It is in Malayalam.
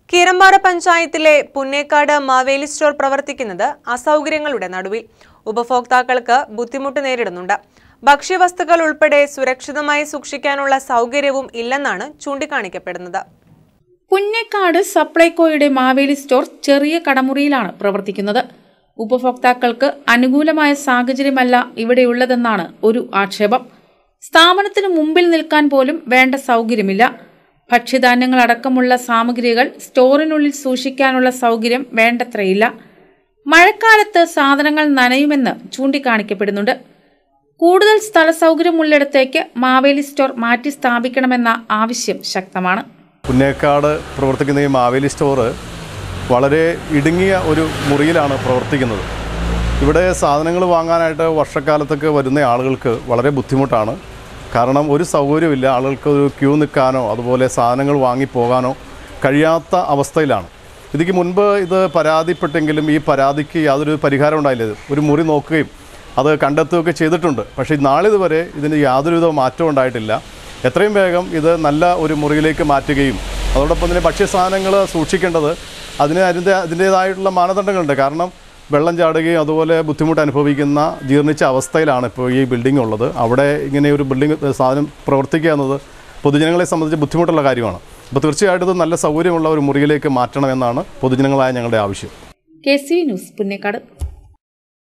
കീരമ്പാറ പഞ്ചായത്തിലെ പുന്നേക്കാട് മാവേലി സ്റ്റോർ പ്രവർത്തിക്കുന്നത് അസൗകര്യങ്ങളുടെ നടുവിൽ ഉപഭോക്താക്കൾക്ക് ബുദ്ധിമുട്ട് നേരിടുന്നുണ്ട് ഭക്ഷ്യവസ്തുക്കൾ ഉൾപ്പെടെ സുരക്ഷിതമായി സൂക്ഷിക്കാനുള്ള സൗകര്യവും ഇല്ലെന്നാണ് ചൂണ്ടിക്കാണിക്കപ്പെടുന്നത് പുന്നേക്കാട് സപ്ലൈകോയുടെ മാവേലി സ്റ്റോർ ചെറിയ കടമുറിയിലാണ് പ്രവർത്തിക്കുന്നത് ഉപഭോക്താക്കൾക്ക് അനുകൂലമായ സാഹചര്യമല്ല ഇവിടെയുള്ളതെന്നാണ് ഒരു ആക്ഷേപം സ്ഥാപനത്തിന് മുമ്പിൽ നിൽക്കാൻ പോലും വേണ്ട സൗകര്യമില്ല ഭക്ഷ്യധാന്യങ്ങൾ അടക്കമുള്ള സാമഗ്രികൾ സ്റ്റോറിനുള്ളിൽ സൂക്ഷിക്കാനുള്ള സൗകര്യം വേണ്ടത്രയില്ല മഴക്കാലത്ത് സാധനങ്ങൾ നനയുമെന്ന് ചൂണ്ടിക്കാണിക്കപ്പെടുന്നുണ്ട് കൂടുതൽ സ്ഥല സൗകര്യമുള്ളിടത്തേക്ക് മാവേലി സ്റ്റോർ മാറ്റി സ്ഥാപിക്കണമെന്ന ആവശ്യം ശക്തമാണ് പുന്നേക്കാട് പ്രവർത്തിക്കുന്ന ഈ മാവേലി സ്റ്റോറ് വളരെ ഇടുങ്ങിയ ഒരു മുറിയിലാണ് പ്രവർത്തിക്കുന്നത് ഇവിടെ സാധനങ്ങൾ വാങ്ങാനായിട്ട് വർഷക്കാലത്തൊക്കെ വരുന്ന ആളുകൾക്ക് വളരെ ബുദ്ധിമുട്ടാണ് കാരണം ഒരു സൗകര്യമില്ല ആളുകൾക്ക് ഒരു ക്യൂ നിൽക്കാനോ അതുപോലെ സാധനങ്ങൾ വാങ്ങിപ്പോകാനോ കഴിയാത്ത അവസ്ഥയിലാണ് ഇതിക്ക് മുൻപ് ഇത് പരാതിപ്പെട്ടെങ്കിലും ഈ പരാതിക്ക് യാതൊരു പരിഹാരം ഉണ്ടായില്ല ഒരു മുറി നോക്കുകയും അത് കണ്ടെത്തുകയൊക്കെ ചെയ്തിട്ടുണ്ട് പക്ഷേ നാളിതുവരെ ഇതിന് യാതൊരുവിധ മാറ്റവും ഉണ്ടായിട്ടില്ല എത്രയും വേഗം ഇത് നല്ല ഒരു മുറിയിലേക്ക് മാറ്റുകയും അതോടൊപ്പം തന്നെ ഭക്ഷ്യസാധനങ്ങൾ സൂക്ഷിക്കേണ്ടത് അതിന് അതിൻ്റെ അതിൻ്റേതായിട്ടുള്ള മാനദണ്ഡങ്ങളുണ്ട് കാരണം വെള്ളം ചാടുകയും അതുപോലെ ബുദ്ധിമുട്ട് അനുഭവിക്കുന്ന ജീർണിച്ച അവസ്ഥയിലാണ് ഇപ്പോൾ ഈ ബിൽഡിംഗ് ഉള്ളത് അവിടെ ഇങ്ങനെ ഒരു ബിൽഡിംഗ് സാധനം പ്രവർത്തിക്കുക എന്നത് പൊതുജനങ്ങളെ സംബന്ധിച്ച് ബുദ്ധിമുട്ടുള്ള കാര്യമാണ് അപ്പോൾ തീർച്ചയായിട്ടും ഇത് നല്ല സൗകര്യമുള്ള ഒരു മുറിയിലേക്ക് മാറ്റണമെന്നാണ് പൊതുജനങ്ങളായ ഞങ്ങളുടെ ആവശ്യം കെ സി ന്യൂസ് പുന്നേക്കാട്